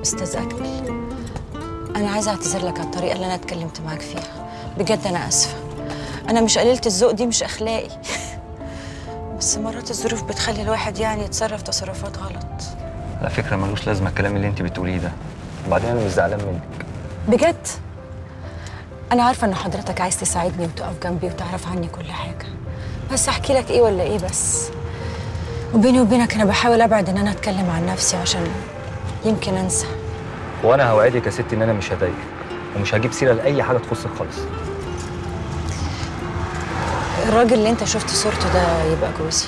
استاذ اكمل انا عايزه اعتذر لك على الطريقه اللي انا اتكلمت معاك فيها بجد انا اسفه انا مش قليله الذوق دي مش اخلاقي بس مرات الظروف بتخلي الواحد يعني يتصرف تصرفات غلط على فكره ملوش لازمه الكلام اللي انت بتقوليه ده وبعدين انا مش زعلان منك بجد انا عارفه ان حضرتك عايز تساعدني وتقف جنبي وتعرف عني كل حاجه بس احكي لك ايه ولا ايه بس وبيني وبينك انا بحاول ابعد ان انا اتكلم عن نفسي عشان يمكن انسى وانا هوعدك يا ستي ان انا مش هضايقك ومش هجيب سيره لاي حاجه تخصك خالص الراجل اللي انت شفت صورته ده يبقى جوزي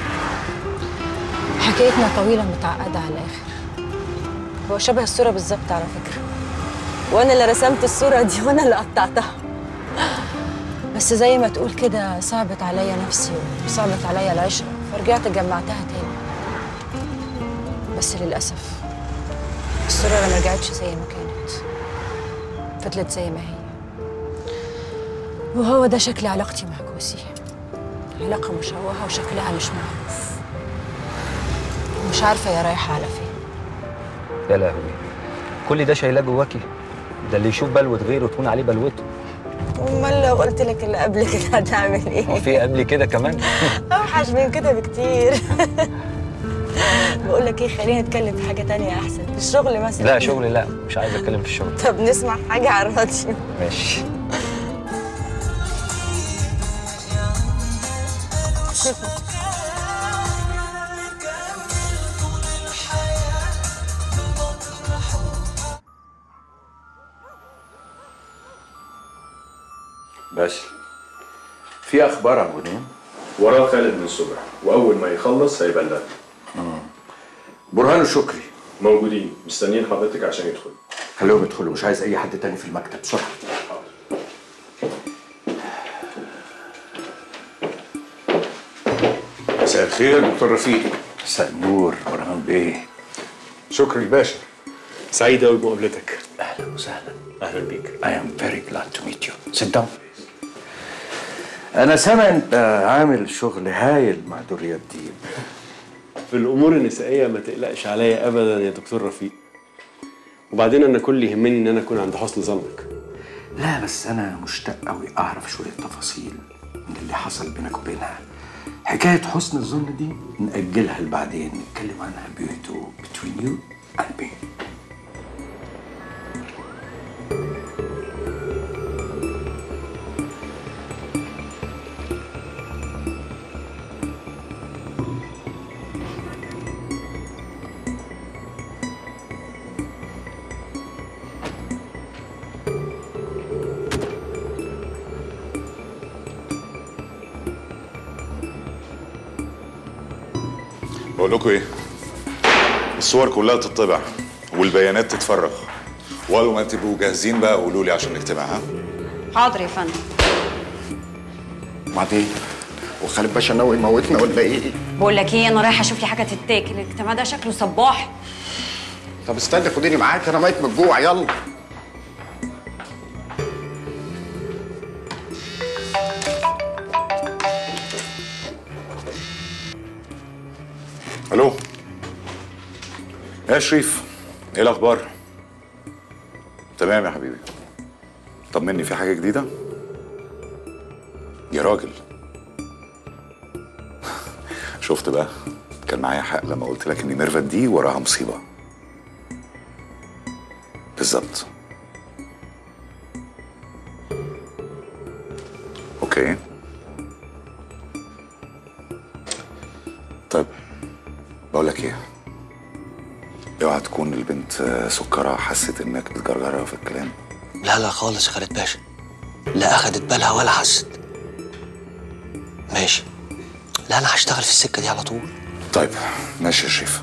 حكايتنا طويله متعقده على الاخر هو شبه الصوره بالظبط على فكره وانا اللي رسمت الصوره دي وانا اللي قطعتها بس زي ما تقول كده صعبت عليا نفسي وصعبت عليا العشره فرجعت جمعتها تاني بس للاسف الصوره ما رجعتش زي ما كانت فضلت زي ما هي وهو ده شكل علاقتي مع جوزي علاقة مشوهة وشكلها مش معروف مش عارفة يا رايحة على فين يا لهوي كل ده شايلاه جواكي ده اللي يشوف بلوة غيره تكون عليه بلوته امال لو قلت لك اللي قبل كده هتعمل هو ايه؟ في قبل كده كمان اوحش من كده بكتير بقول لك ايه خلينا نتكلم في حاجة تانية احسن في الشغل مثلا لا شغل لا مش عايز اتكلم في الشغل طب نسمع حاجة على الراديو ماشي بس في اخبار ابو نيم وراه خالد من الصبح واول ما يخلص هيبلغنا برهان الشكري موجودين مستنيين حضرتك عشان يدخل خليهم يدخلوا مش عايز اي حد تاني في المكتب بسرعه مساء الخير دكتور رفيق مساء النور برهان بيه شكري باشا سعيد قوي بمقابلتك اهلا وسهلا اهلا بيك I am very glad to meet you. Sit down. أنا سامع أنت عامل شغل هايل مع دوريا الدين. في الامور النسائيه ما تقلقش عليا ابدا يا دكتور رفيق وبعدين انا كل اللي يهمني ان انا اكون عند حسن ظنك لا بس أنا مشتاق أوي أعرف شوية تفاصيل من اللي حصل بينك وبينها. حكاية حسن الظن دي نأجلها لبعدين نتكلم عنها بيوتو between you and me. بقول لكم ايه الصور كلها تطبع والبيانات تتفرغ واول ما تبقوا جاهزين بقى قولوا لي عشان نجتمع ها حاضر يا فندم وبعدين وخالد باشا ناوي يموتنا ولا ايه؟ بقول لك ايه انا رايحه اشوف لي حاجه تتاكل الاجتماع ده شكله صباح طب استنى خديني معاك انا ميت من الجوع يلا الو يا شريف ايه الاخبار تمام يا حبيبي طمني في حاجه جديده يا راجل شفت بقى كان معايا حق لما قلت لك ان ميرفت دي وراها مصيبه بالظبط اوكي طيب بقول لك ايه اوعى تكون البنت آه، سكرة حست انك بتجرجرها في الكلام لا لا خالص يا خالد باشا لا اخدت بالها ولا حست ماشي لا انا هشتغل في السكه دي على طول طيب ماشي يا شريف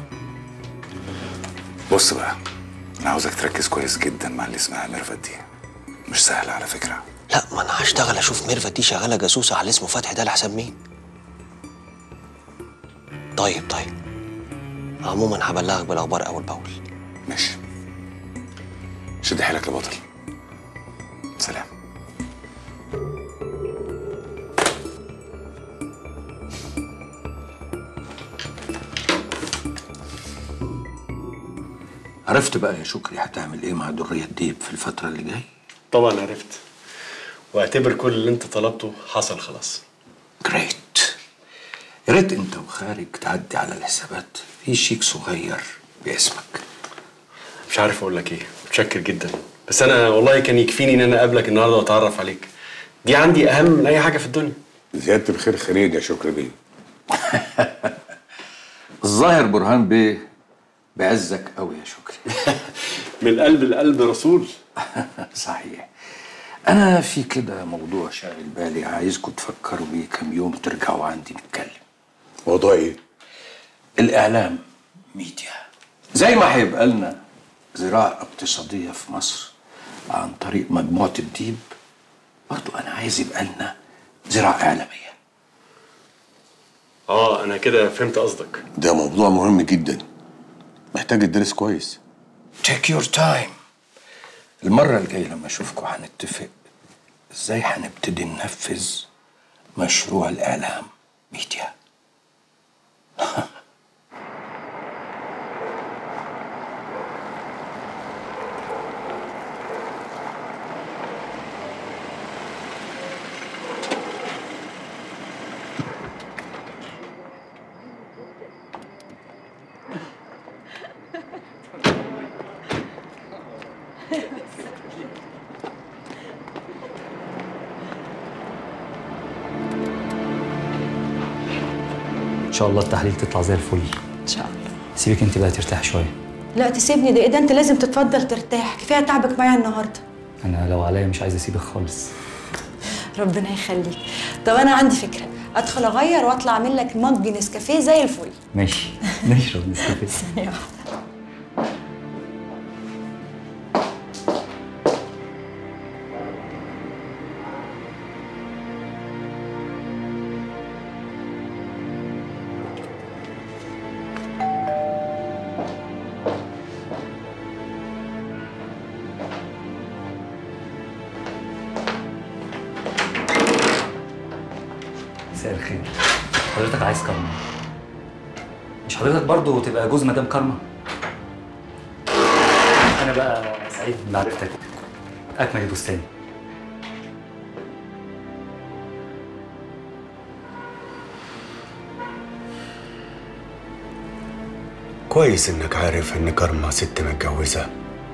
بص بقى انا عاوزك تركز كويس جدا مع اللي اسمها ميرفت دي مش سهلة على فكرة لا ما انا هشتغل اشوف ميرفت دي شغاله جاسوسه على اسمه فتحي ده لحساب مين طيب طيب عموما هبلغك بالاخبار اول باول ماشي شد حيلك يا بطل سلام عرفت بقى يا شكري هتعمل ايه مع درية الديب في الفترة اللي جاية؟ طبعا عرفت واعتبر كل اللي انت طلبته حصل خلاص جريت يا ريت انت وخارج تعدي على الحسابات في شيك صغير باسمك مش عارف اقول لك ايه متشكر جدا بس انا والله كان يكفيني ان انا اقابلك النهارده واتعرف عليك دي عندي اهم من اي حاجه في الدنيا زيادة الخير خيرين يا شكري بيه الظاهر برهان بيه بعزك قوي يا شكري من القلب القلب رسول صحيح انا في كده موضوع شاغل بالي عايزكم تفكروا بيه كام يوم ترجعوا عندي نتكلم موضوع ايه؟ الاعلام ميديا زي ما هيبقى لنا زراعه اقتصاديه في مصر عن طريق مجموعه الديب برضو انا عايز يبقى لنا زراعه اعلاميه اه انا كده فهمت قصدك ده موضوع مهم جدا محتاج يدرس كويس تيك يور تايم المرة الجاية لما أشوفكم هنتفق إزاي هنبتدي ننفذ مشروع الإعلام ميديا ان شاء الله التحليل تطلع زي الفل ان شاء الله سيبك انت بقى ترتاح شويه لا تسيبني ده ايه ده انت لازم تتفضل ترتاح كفايه تعبك معايا النهارده انا لو عليا مش عايز اسيبك خالص ربنا يخليك طب انا عندي فكره ادخل اغير واطلع اعمل لك مج نسكافيه زي الفل ماشي نشرب نسكافيه ثانيه واحده مساء الخير حضرتك عايز كارما مش حضرتك برضو تبقى جوز مدام كارما انا بقى سعيد بمعرفتك اكمل البستاني كويس انك عارف ان كارما ست متجوزة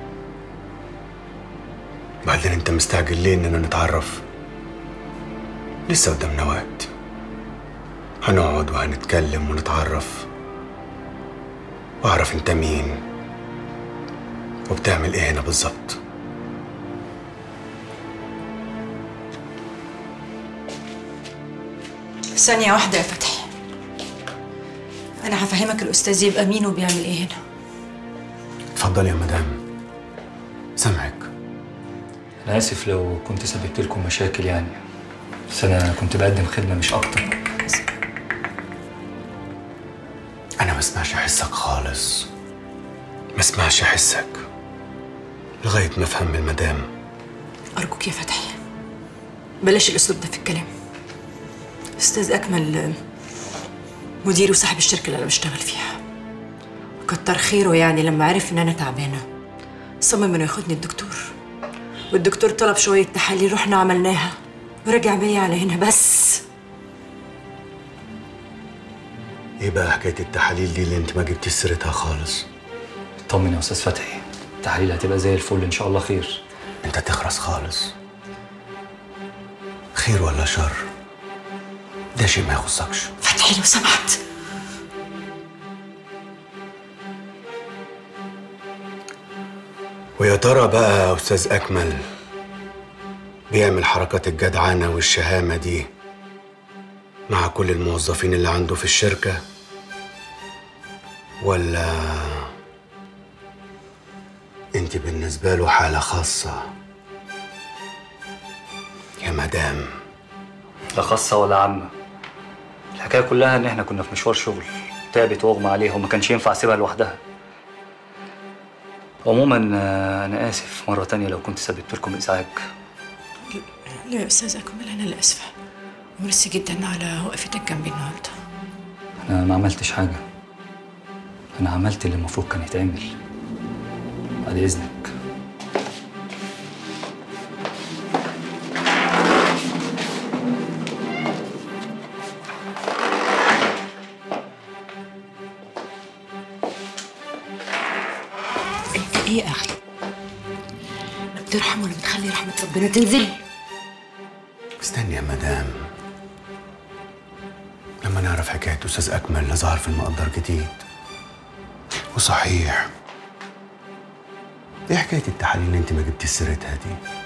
بعدين انت مستعجل ليه اننا نتعرف لسه قدامنا وقت هنقعد وهنتكلم ونتعرف واعرف انت مين وبتعمل ايه هنا بالظبط ثانيه واحده يا فتحي انا هفهمك الاستاذ يبقى مين وبيعمل ايه هنا اتفضل يا مدام سامعك انا اسف لو كنت سببت لكم مشاكل يعني بس انا كنت بقدم خدمه مش اكتر انا ما اسمعش حسك خالص ما اسمعش حسك لغايه ما افهم المدام ارجوك يا فتحي بلاش الاسلوب ده في الكلام استاذ اكمل مديري وصاحب الشركه اللي انا بشتغل فيها كتر خيره يعني لما عرف ان انا تعبانه صمم انه ياخدني الدكتور والدكتور طلب شويه تحاليل رحنا عملناها ورجع بيا على هنا بس ايه بقى حكايه التحاليل دي اللي انت ما جبتيش سيرتها خالص اطمن يا استاذ فتحي التحاليل هتبقى زي الفل ان شاء الله خير انت تخرس خالص خير ولا شر ده شيء ما يخصكش فتحي لو سمحت ويا ترى بقى يا استاذ اكمل بيعمل حركات الجدعنه والشهامه دي مع كل الموظفين اللي عنده في الشركه ولا انت بالنسبه له حاله خاصه يا مدام لا خاصه ولا عامه الحكايه كلها ان احنا كنا في مشوار شغل تعبت واغمى عليها وما كانش ينفع اسيبها لوحدها عموما آه، انا اسف مره تانية لو كنت سببت لكم ازعاج لا يا استاذ اكمل انا اللي اسفه وميرسي جدا على وقفتك جنبي النهارده انا ما عملتش حاجه انا عملت اللي المفروض كان يتعمل بعد اذنك انت ايه يا اخي لا بترحم ولا بتخلي رحمه ربنا تنزل استني يا مدام لما نعرف حكاية أستاذ أكمل اللي ظهر في المقدر جديد وصحيح ايه حكاية التحاليل اللي انت ما جبتي سيرتها دي؟